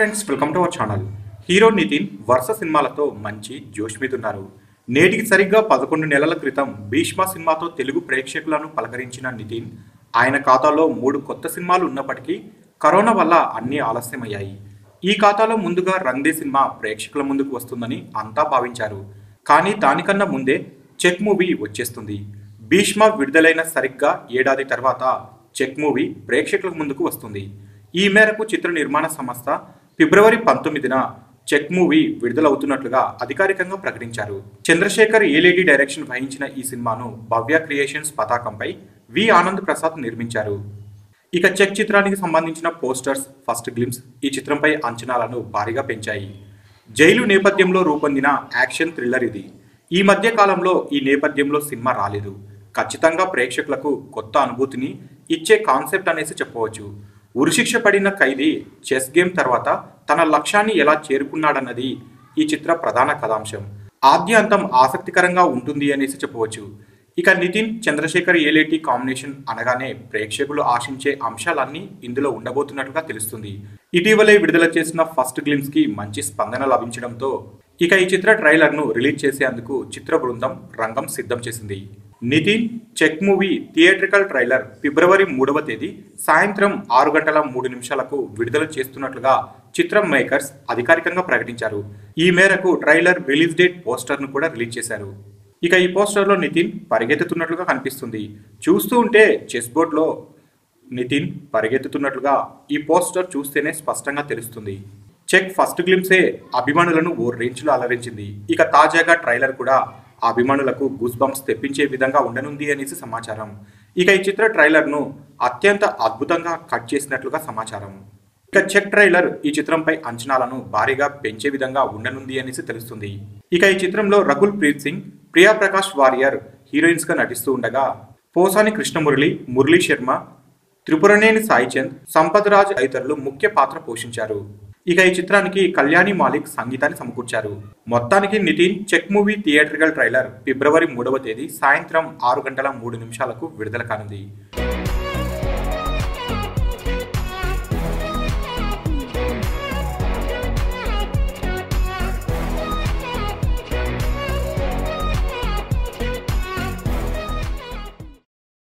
friends welcome to our channel hero Nithin వరుస సినిమాలతో మంచి జోష్ మీద ఉన్నారు నేటికి సరిగ్గా పదకొండు నెలల క్రితం భీష్మ సినిమాతో తెలుగు ప్రేక్షకులను పలకరించిన నితిన్ ఆయన ఖాతాలో మూడు కొత్త సినిమాలు ఉన్నప్పటికీ కరోనా వల్ల అన్నీ ఆలస్యమయ్యాయి ఈ ఖాతాలో ముందుగా రంగ్దే సినిమా ప్రేక్షకుల ముందుకు వస్తుందని అంతా భావించారు కానీ దానికన్నా ముందే చెక్ మూవీ వచ్చేస్తుంది భీష్మ విడుదలైన సరిగ్గా ఏడాది తర్వాత చెక్ మూవీ ప్రేక్షకుల ముందుకు వస్తుంది ఈ మేరకు చిత్ర నిర్మాణ సంస్థ ఫిబ్రవరి పంతొమ్మిదిన చెక్ మూవీ విడుదలవుతున్నట్లుగా అధికారికంగా ప్రకటించారు చంద్రశేఖర్ ఏలేడి డైరెక్షన్ వహించిన ఈ సినిమాను భవ్య క్రియేషన్స్ పతాకంపై వి ఆనంద్ ప్రసాద్ నిర్మించారు ఇక చెక్ చిత్రానికి సంబంధించిన పోస్టర్స్ ఫస్ట్ గ్లిమ్స్ ఈ చిత్రంపై అంచనాలను భారీగా పెంచాయి జైలు నేపథ్యంలో రూపొందిన యాక్షన్ థ్రిల్లర్ ఇది ఈ మధ్య కాలంలో ఈ నేపథ్యంలో సినిమా రాలేదు ఖచ్చితంగా ప్రేక్షకులకు కొత్త అనుభూతిని ఇచ్చే కాన్సెప్ట్ అనేసి చెప్పవచ్చు ఉరిశిక్ష పడిన ఖైదీ చెస్ గేమ్ తర్వాత తన లక్ష్యాన్ని ఎలా చేరుకున్నాడన్నది ఈ చిత్ర ప్రధాన కథాంశం ఆద్యాంతం ఆసక్తికరంగా ఉంటుంది అనేసి చెప్పవచ్చు ఇక నితిన్ చంద్రశేఖర్ ఏలేటి కాంబినేషన్ అనగానే ప్రేక్షకులు ఆశించే అంశాలన్నీ ఇందులో ఉండబోతున్నట్లుగా తెలుస్తుంది ఇటీవలే విడుదల చేసిన ఫస్ట్ గ్లిమ్స్ కి మంచి స్పందన లభించడంతో ఇక ఈ చిత్ర ట్రైలర్ ను రిలీజ్ చేసేందుకు చిత్ర బృందం రంగం సిద్ధం చేసింది Nithin Check movie theatrical trailer ఫిబ్రవరి మూడవ తేదీ సాయంత్రం ఆరు గంటల మూడు నిమిషాలకు విడుదల చేస్తున్నట్లుగా చిత్రం మేకర్స్ అధికారికంగా ప్రకటించారు ఈ మేరకు ట్రైలర్ రిలీజ్ డేట్ పోస్టర్ ను కూడా రిలీజ్ చేశారు ఇక ఈ పోస్టర్లో నితిన్ పరిగెత్తుతున్నట్లుగా కనిపిస్తుంది చూస్తూ ఉంటే చెస్ బోర్డ్లో నితిన్ పరిగెత్తుతున్నట్లుగా ఈ పోస్టర్ చూస్తేనే స్పష్టంగా తెలుస్తుంది చెక్ ఫస్ట్ గ్లిమ్సే అభిమానులను ఓ రేంజ్లో అలరించింది ఇక తాజాగా ట్రైలర్ కూడా అభిమానులకు గూస్ బంప్స్ తెప్పించే విధంగా ఉండనుంది అనేసి సమాచారం ఇక ఈ చిత్ర ట్రైలర్ను అత్యంత అద్భుతంగా కట్ చేసినట్లుగా సమాచారం ఇక చెక్ ట్రైలర్ ఈ చిత్రంపై అంచనాలను భారీగా పెంచే విధంగా ఉండనుంది అనేసి తెలుస్తుంది ఇక ఈ చిత్రంలో రకుల్ ప్రీత్ సింగ్ ప్రియా ప్రకాష్ వారియర్ హీరోయిన్స్ గా నటిస్తూ ఉండగా పోసాని కృష్ణమురళి మురళీ శర్మ త్రిపురనేని సాయిచంద్ సంపత్ రాజ్ తదితరులు ముఖ్య పాత్ర పోషించారు ఇక ఈ చిత్రానికి కళ్యాణి మాలిక్ సంగీతాన్ని సమకూర్చారు మొత్తానికి Nithin Check movie theatrical trailer ఫిబ్రవరి మూడవ తేదీ సాయంత్రం ఆరు గంటల మూడు నిమిషాలకు విడుదల కానుంది